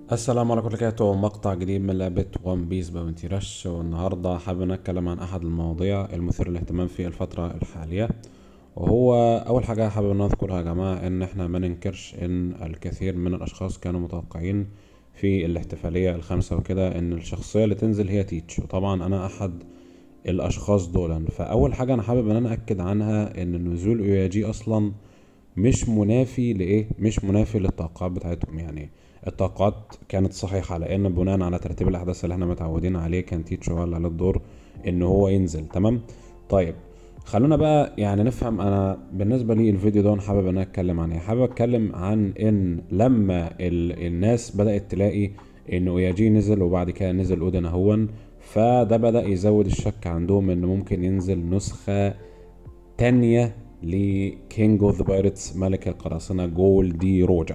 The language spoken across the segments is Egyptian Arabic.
السلام عليكم ورحمة الله وبركاته مقطع جديد من لعبة ون بيس باونتي رش والنهاردة حابب نتكلم عن أحد المواضيع المثيرة للاهتمام في الفترة الحالية وهو أول حاجة حابب إن أنا أذكرها يا جماعة إن إحنا ما ننكرش إن الكثير من الأشخاص كانوا متوقعين في الاحتفالية الخامسة وكده إن الشخصية اللي تنزل هي تيتش وطبعا أنا أحد الأشخاص دولا فأول حاجة أنا حابب إن أنا أكد عنها إن نزول أوياجي أصلا مش منافي لإيه مش منافي للتوقعات بتاعتهم يعني التوقعات كانت صحيحة لأن بناء على ترتيب الأحداث اللي احنا متعودين عليه كان تيتشو هو اللي عليه الدور إن هو ينزل تمام طيب خلونا بقى يعني نفهم أنا بالنسبة لي الفيديو ده أنا حابب إن أنا أتكلم عن إيه حابب أتكلم عن إن لما ال... الناس بدأت تلاقي إن أوياجي نزل وبعد كده نزل أودن أهون فده بدأ يزود الشك عندهم إن ممكن ينزل نسخة تانية لكينج اوف ذا بايرتس ملك القراصنة جول دي روجا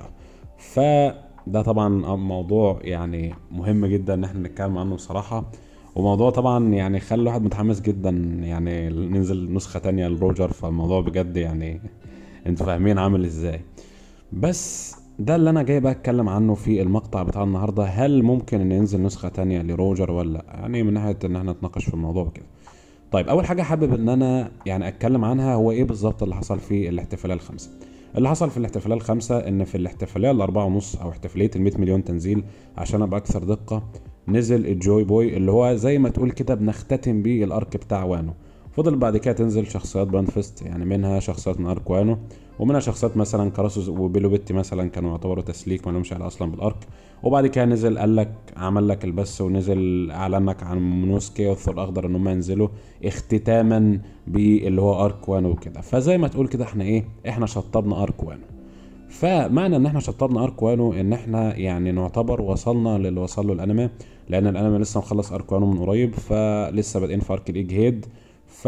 فده طبعا موضوع يعني مهم جدا ان احنا نتكلم عنه بصراحة وموضوع طبعا يعني خلى الواحد متحمس جدا يعني ننزل نسخة تانية لروجر فالموضوع بجد يعني انتوا فاهمين عامل ازاي بس ده اللي انا جاي بقى اتكلم عنه في المقطع بتاع النهارده هل ممكن ان ينزل نسخة تانية لروجر ولا لأ؟ يعني من ناحية ان احنا نتناقش في الموضوع كده طيب اول حاجه حابب ان انا يعني اتكلم عنها هو ايه بالظبط اللي حصل في الاحتفاليه الخامسه اللي حصل في الاحتفاليه الخامسه ان في الاحتفاليه الاربعة ونص او احتفاليه ال 100 مليون تنزيل عشان ابقى اكثر دقه نزل الجوي بوي اللي هو زي ما تقول كده بنختتم بيه الارك بتاع وانو فضل بعد كده تنزل شخصيات بانفست يعني منها شخصيات من ارك وانو ومنها شخصيات مثلا كراسوس وبيلوبيتي مثلا كانوا يعتبروا تسليك ما لهمش علاقه اصلا بالارك وبعد كده نزل قال لك عمل لك البث ونزل اعلن لك عن مونوسكي والثور الاخضر ان هم ينزلوا اختتاما باللي هو ارك وانو وكده فزي ما تقول كده احنا ايه احنا شطبنا ارك وانو فمعنى ان احنا شطبنا ارك وانو ان احنا يعني نعتبر وصلنا للي وصل له الانمي لان الانمي لسه مخلص ارك وانو من قريب فلسه بادئين في ارك الايج هيد ف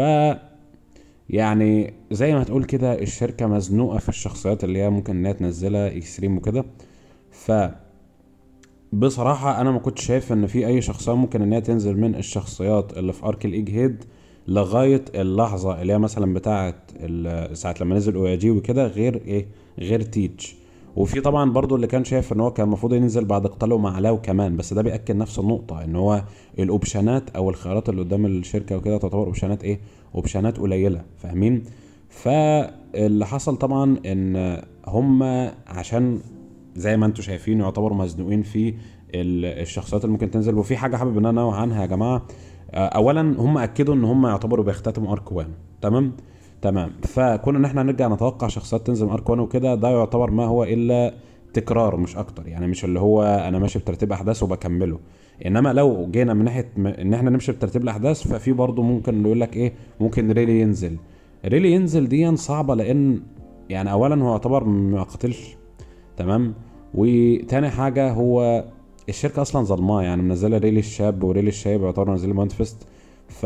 يعني زي ما تقول كده الشركه مزنوقه في الشخصيات اللي هي ممكن انها تنزلها اكستريم وكده ف بصراحة أنا ما كنتش شايف إن في أي شخصية ممكن إنها تنزل من الشخصيات اللي في أرك الإيج هيد لغاية اللحظة اللي هي مثلا بتاعة ال- ساعة لما نزل أوياجي وكده غير إيه غير تيتش وفي طبعا برضو اللي كان شايف ان هو كان المفروض ينزل بعد قتاله مع لاو كمان بس ده بيأكد نفس النقطة ان هو الاوبشنات او الخيارات اللي قدام الشركة وكده تعتبر اوبشنات ايه اوبشنات قليلة فاهمين فاللي حصل طبعا ان هم عشان زي ما انتم شايفين يعتبروا مزنوقين في ال- الشخصيات اللي ممكن تنزل وفي حاجه حابب ان انا انوه عنها يا جماعه آه، اولا هم اكدوا ان هم يعتبروا بيختتموا ارك 1 تمام تمام فكون ان احنا نرجع نتوقع شخصيات تنزل من ارك 1 وكده ده يعتبر ما هو الا تكرار مش اكتر يعني مش اللي هو انا ماشي بترتيب احداث وبكمله انما لو جينا من ناحيه م- ان احنا نمشي بترتيب الاحداث ففي برضه ممكن يقول لك ايه ممكن ريلي ينزل ريلي ينزل دي صعبه لان يعني اولا هو يعتبر ما قتلش تمام وتاني حاجه هو الشركه اصلا ظلماه يعني منزله ريلي الشاب وريلي الشايب يعتبروا منزلين مانفست ف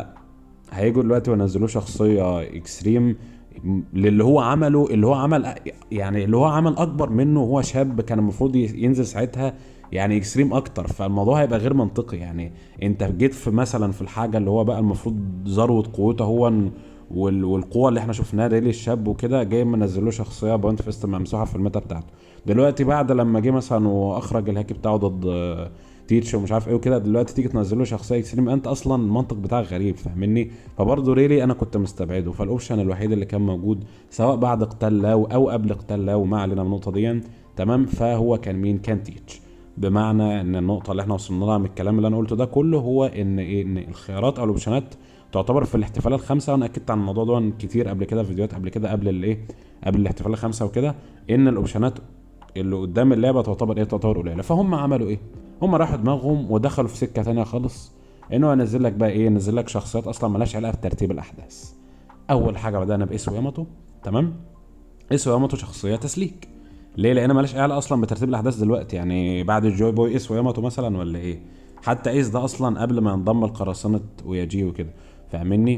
هيجوا دلوقتي وينزلوه شخصيه اكستريم للي هو عمله اللي هو عمل يعني اللي هو عمل اكبر منه وهو شاب كان المفروض ي- ينزل ساعتها يعني اكستريم اكتر فالموضوع هيبقى غير منطقي يعني انت جيت في مثلا في الحاجه اللي هو بقى المفروض ذروه قوته هو وال- والقوه اللي احنا شفناها ريلي الشاب وكده جاي منزلوه شخصيه بوينت فيست ممسوحه في الميتا بتاعته دلوقتي بعد لما جه مثلا واخرج الهاك بتاعه ضد آه، تيتش ومش عارف ايه وكده دلوقتي تيجي تنزل له شخصيه اكستريم انت اصلا المنطق بتاعك غريب فاهمني فبرضه ريلي انا كنت مستبعده فالاوبشن الوحيد اللي كان موجود سواء بعد قتال لاو او قبل قتال لاو ما علينا من النقطه دي تمام فهو كان مين كان تيتش بمعنى ان النقطه اللي احنا وصلنا لها من الكلام اللي انا قلته ده كله هو ان ايه ان الخيارات او الاوبشنات تعتبر في الاحتفالات الخمسه وانا اكدت عن الموضوع ده كتير قبل كده في فيديوهات قبل كده قبل الايه قبل الاحتفال الخمسه وكده ان الاوبشنات اللي قدام اللعبه تعتبر ايه تعتبر قليله فهم عملوا ايه هم راحوا دماغهم ودخلوا في سكه تانية خالص انه ينزل لك بقى ايه ينزل لك شخصيات اصلا ملهاش علاقه بترتيب الاحداث اول حاجه بدانا بايسو ياماتو تمام ايسو ياماتو شخصيه تسليك ليه لان ملهاش علاقه اصلا بترتيب الاحداث دلوقتي يعني بعد الجوي بوي ايسو ياماتو مثلا ولا ايه حتى ايس ده اصلا قبل ما ينضم لقراصنه وياجي وكده فاهمني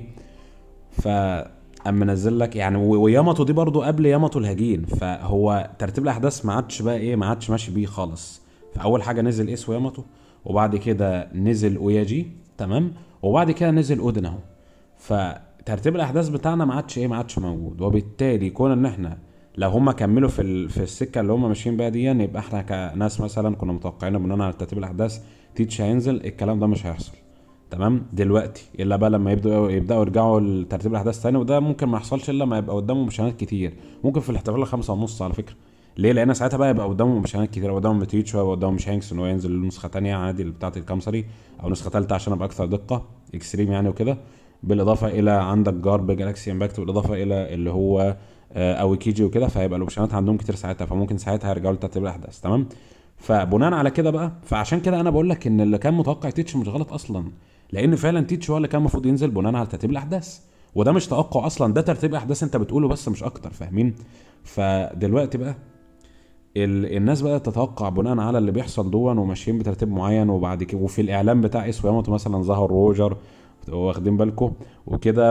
ف اما نزل لك يعني و- وياماتو دي برضو قبل ياماتو الهجين فهو ترتيب الاحداث ما عادش بقى ايه ما عادش ماشي بيه خالص فاول حاجه نزل ايس وياماتو وبعد كده نزل اوياجي تمام وبعد كده نزل اودن اهو فترتيب الاحداث بتاعنا ما عادش ايه ما عادش موجود وبالتالي كون ان احنا لو هم كملوا في ال... في السكه اللي هم ماشيين بيها دي يبقى احنا كناس مثلا كنا متوقعين بناء على ترتيب الاحداث تيتش هينزل الكلام ده مش هيحصل تمام دلوقتي الا بقى لما يبداوا يبداوا يرجعوا لترتيب الاحداث تاني وده ممكن ما يحصلش الا لما يبقى قدامهم مشاهدات كتير ممكن في الاحتفال الخمسة ونص على فكره ليه لان ساعتها بقى يبقى قدامهم مشاهدات كتير قدامهم تيتش ويبقى قدامهم شانكس ان هو ينزل نسخه تانية عادي بتاعه الكامسري او نسخه ثالثه عشان ابقى اكثر دقه اكستريم يعني وكده بالاضافه الى عندك جارب جالاكسي امباكت بالاضافه الى اللي هو آه، او كيجي وكده فهيبقى الاوبشنات عندهم كتير ساعتها فممكن ساعتها يرجعوا لترتيب الاحداث تمام فبناء على كده بقى فعشان كده انا بقول لك ان اللي كان متوقع تيتش مش غلط اصلا لان فعلا تيتش هو اللي كان المفروض ينزل بناء على ترتيب الاحداث وده مش توقع اصلا ده ترتيب احداث انت بتقوله بس مش اكتر فاهمين فدلوقتي بقى ال... الناس بقى تتوقع بناء على اللي بيحصل دون وماشيين بترتيب معين وبعد كده وفي الاعلان بتاع اسو ياموتو مثلا ظهر روجر واخدين بالكم وكده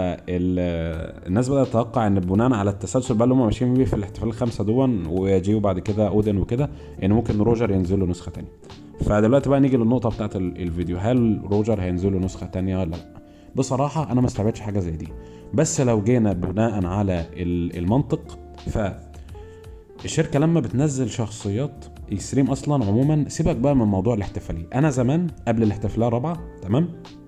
فالناس بدات تتوقع ان بناء على التسلسل بقى اللي هم ماشيين بيه في الاحتفال الخمسه دون ويجيو بعد كده اودن وكده ان ممكن روجر ينزل له نسخه تانية فدلوقتي بقى نيجي للنقطه بتاعت ال- الفيديو هل روجر هينزل له نسخه تانية ولا لا بصراحه انا ما استبعدش حاجه زي دي بس لو جينا بناء على ال- المنطق ف الشركه لما بتنزل شخصيات اكستريم اصلا عموما سيبك بقى من موضوع الاحتفاليه انا زمان قبل الاحتفاليه الرابعه تمام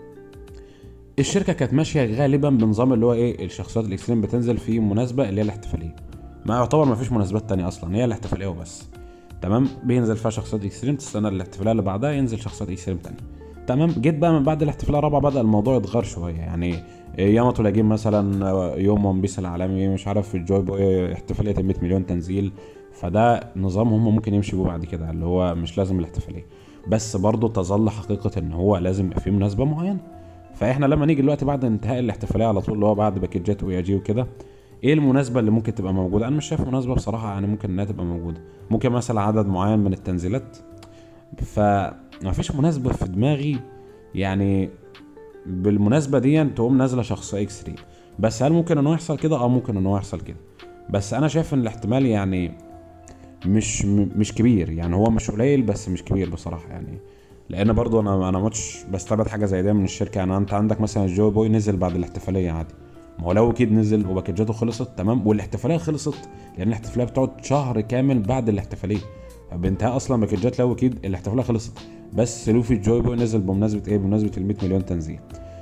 الشركه كانت ماشيه غالبا بنظام اللي هو ايه الشخصيات الاكستريم بتنزل في مناسبه اللي هي الاحتفاليه ما يعتبر ما فيش مناسبات تانية اصلا هي الاحتفاليه وبس تمام بينزل فيها شخصيات اكستريم تستنى الاحتفاليه اللي بعدها ينزل شخصيات اكستريم تانية تمام جيت بقى من بعد الاحتفاليه الرابعه بدا الموضوع يتغير شويه يعني ياماتو لاجين مثلا يوم ون بيس العالمي مش عارف في الجوي بوي احتفاليه 100 مليون تنزيل فده نظام هم ممكن يمشي بيه بعد كده اللي هو مش لازم الاحتفاليه بس برضه تظل حقيقه ان هو لازم يبقى في مناسبه معينه فاحنا لما نيجي دلوقتي بعد انتهاء الاحتفاليه على طول اللي هو بعد باكيجات وياجي وكده ايه المناسبه اللي ممكن تبقى موجوده انا مش شايف مناسبه بصراحه يعني ممكن انها تبقى موجوده ممكن مثلا عدد معين من التنزيلات فما فيش مناسبه في دماغي يعني بالمناسبه دي تقوم نازله شخصيه اكس 3 بس هل ممكن انه يحصل كده اه ممكن انه يحصل كده بس انا شايف ان الاحتمال يعني مش م- مش كبير يعني هو مش قليل بس مش كبير بصراحه يعني لان برضو انا انا ماتش بستبعد حاجه زي ده من الشركه يعني انت عندك مثلا الجو بوي نزل بعد الاحتفاليه عادي ما هو لو اكيد نزل وباكجاته خلصت تمام والاحتفاليه خلصت لان الاحتفاليه بتقعد شهر كامل بعد الاحتفاليه بانتهاء اصلا باكجات لو اكيد الاحتفاليه خلصت بس لوفي الجوي بوي نزل بمناسبه ايه بمناسبه ال 100 مليون تنزيل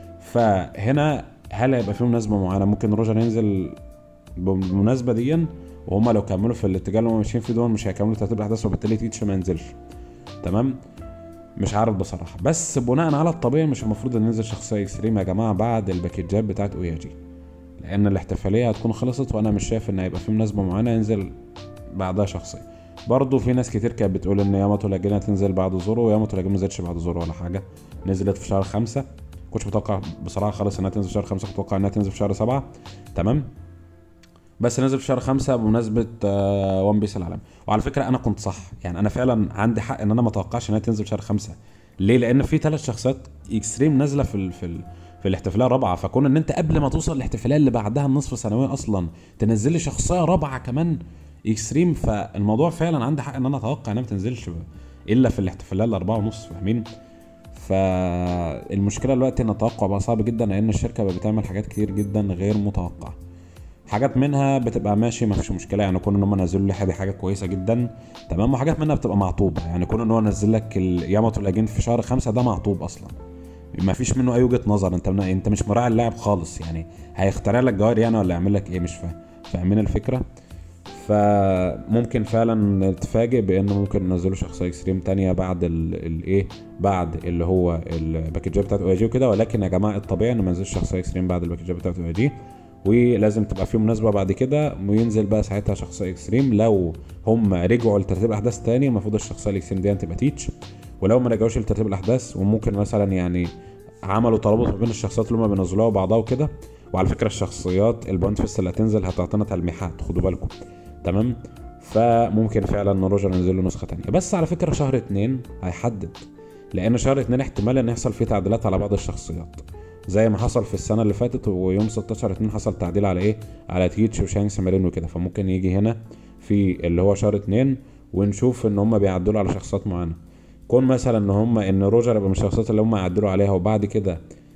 فهنا هل هيبقى في مناسبه معينه ممكن روجر ينزل بالمناسبه دي وهم لو كملوا في الاتجاه اللي هم ماشيين فيه دول مش هيكملوا ترتيب الاحداث وبالتالي تيتش ما ينزلش تمام مش عارف بصراحه بس بناء على الطبيعي مش المفروض ان ينزل شخصيه اكستريم يا جماعه بعد الباكجات بتاعت اوياجي لان الاحتفاليه هتكون خلصت وانا مش شايف ان هيبقى في مناسبه معينه ينزل بعدها شخصيه برضه في ناس كتير كانت بتقول ان ياماتو لاجينا تنزل بعد زورو وياماتو لاجينا ما نزلتش بعد زورو ولا حاجه نزلت في شهر خمسة كنتش متوقع بصراحه خالص انها تنزل في شهر خمسة كنت متوقع انها تنزل في شهر سبعة تمام بس نزل في شهر خمسة بمناسبة آه، ون بيس العالم وعلى فكرة أنا كنت صح يعني أنا فعلا عندي حق إن أنا ما أتوقعش إنها تنزل في شهر خمسة ليه؟ لأن في ثلاث شخصيات اكستريم نازلة في ال في ال في الاحتفالية الرابعة فكون إن أنت قبل ما توصل الاحتفالية اللي بعدها النصف سنوية أصلا تنزل لي شخصية رابعة كمان اكستريم فالموضوع فعلا عندي حق إن أنا أتوقع إنها ما تنزلش إلا في الاحتفالية الأربعة ونص فاهمين؟ فالمشكلة دلوقتي إن التوقع بقى صعب جدا لأن الشركة بقت بتعمل حاجات كتير جدا غير متوقعة حاجات منها بتبقى ماشي ما فيش مشكله يعني كون ان هم نزلوا لي حاجه حاجه كويسه جدا تمام وحاجات منها بتبقى معطوبه يعني كون ان هو نزل لك الياماتو لاجين في شهر خمسة ده معطوب اصلا ما فيش منه اي وجهه نظر انت من... انت مش مراعي اللاعب خالص يعني هيخترع لك جوائر يعني ولا يعمل لك ايه مش فاهم فاهمين الفكره فممكن فعلا نتفاجئ بانه ممكن ينزلوا شخصيه اكستريم تانية بعد الايه بعد اللي هو الباكجات بتاعت او جي وكده ولكن يا جماعه الطبيعي انه ما ينزلش شخصيه اكستريم بعد الباكجات بتاعت او جي ولازم تبقى في مناسبه بعد كده وينزل بقى ساعتها شخصيه اكستريم لو هم رجعوا لترتيب احداث تاني المفروض الشخصيه الاكستريم دي تبقى تيتش ولو ما رجعوش لترتيب الاحداث وممكن مثلا يعني عملوا ترابط ما بين الشخصيات اللي هم بينزلوها وبعضها وكده وعلى فكره الشخصيات البوينت فيست اللي هتنزل هتعطينا تلميحات خدوا بالكم تمام فممكن فعلا ان روجر ينزل له نسخه تانية بس على فكره شهر اتنين هيحدد لان شهر اتنين احتمال ان يحصل فيه تعديلات على بعض الشخصيات زي ما حصل في السنه اللي فاتت ويوم 16 2 حصل تعديل على ايه على تيتش وشانكس مارين وكده فممكن يجي هنا في اللي هو شهر اتنين ونشوف ان هم بيعدلوا على شخصيات معينه كون مثلا ان هم ان روجر يبقى من الشخصيات اللي هم يعدلوا عليها وبعد كده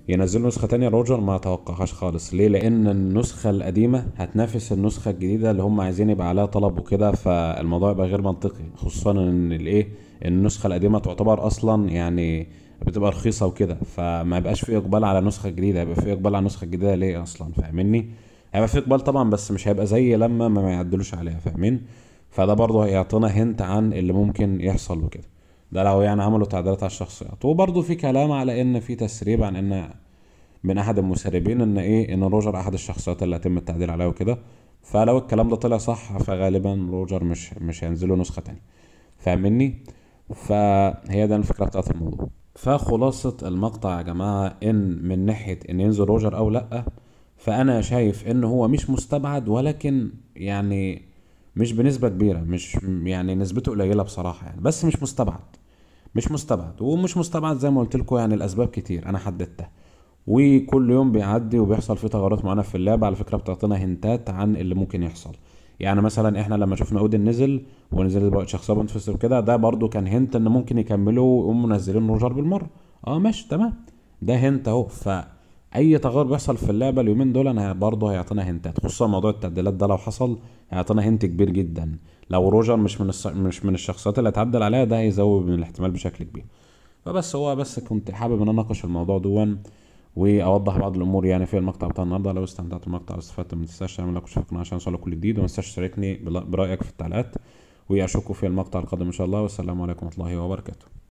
ينزلوا نسخة تانية روجر ما اتوقعهاش خالص ليه لان النسخة القديمة هتنافس النسخة الجديدة اللي هم عايزين يبقى عليها طلب وكده فالموضوع يبقى غير منطقي خصوصا ان الايه النسخة القديمة تعتبر اصلا يعني بتبقى رخيصة وكده فما يبقاش في اقبال على نسخة جديدة هيبقى في اقبال على النسخة الجديدة ليه اصلا فاهمني هيبقى في اقبال طبعا بس مش هيبقى زي لما ما يعدلوش عليها فاهمين فده برضه هيعطينا هنت عن اللي ممكن يحصل وكده ده لو يعني عملوا تعديلات على الشخصيات وبرضه في كلام على ان في تسريب عن ان من احد المسربين ان ايه ان روجر احد الشخصيات اللي هيتم التعديل عليها وكده فلو الكلام ده طلع صح فغالبا روجر مش مش هينزلوا نسخة تانية فاهمني فهي ده الفكرة بتاعت الموضوع فخلاصة المقطع يا جماعة ان من ناحية ان ينزل روجر او لأ فانا شايف ان هو مش مستبعد ولكن يعني مش بنسبة كبيرة مش يعني نسبته قليلة بصراحة يعني بس مش مستبعد مش مستبعد ومش مستبعد زي ما قلت لكم يعني الاسباب كتير انا حددتها وكل يوم بيعدي وبيحصل فيه تغيرات معينه في اللعبه على فكره بتعطينا هنتات عن اللي ممكن يحصل يعني مثلا احنا لما شفنا اودن نزل ونزل بقى شخصيه بنتفس وكده ده برضو كان هنت ان ممكن يكملوا ويقوموا منزلين روجر بالمره اه ماشي تمام ده هنت اهو فاي تغير بيحصل في اللعبه اليومين دول انا برضه هيعطينا هنتات خصوصا موضوع التعديلات ده لو حصل هيعطينا هنت كبير جدا لو روجر مش من الص... مش من الشخصيات اللي اتعدل عليها ده هيزود من الاحتمال بشكل كبير فبس هو بس كنت حابب ان انا اناقش الموضوع دون واوضح بعض الامور يعني في المقطع بتاع النهارده لو استمتعت بالمقطع واستفدت ما تنساش تعمل لايك واشتراك في القناه عشان يوصلك كل جديد وما تنساش تشاركني بلا- برايك في التعليقات واشوفكم في المقطع القادم ان شاء الله والسلام عليكم ورحمه الله وبركاته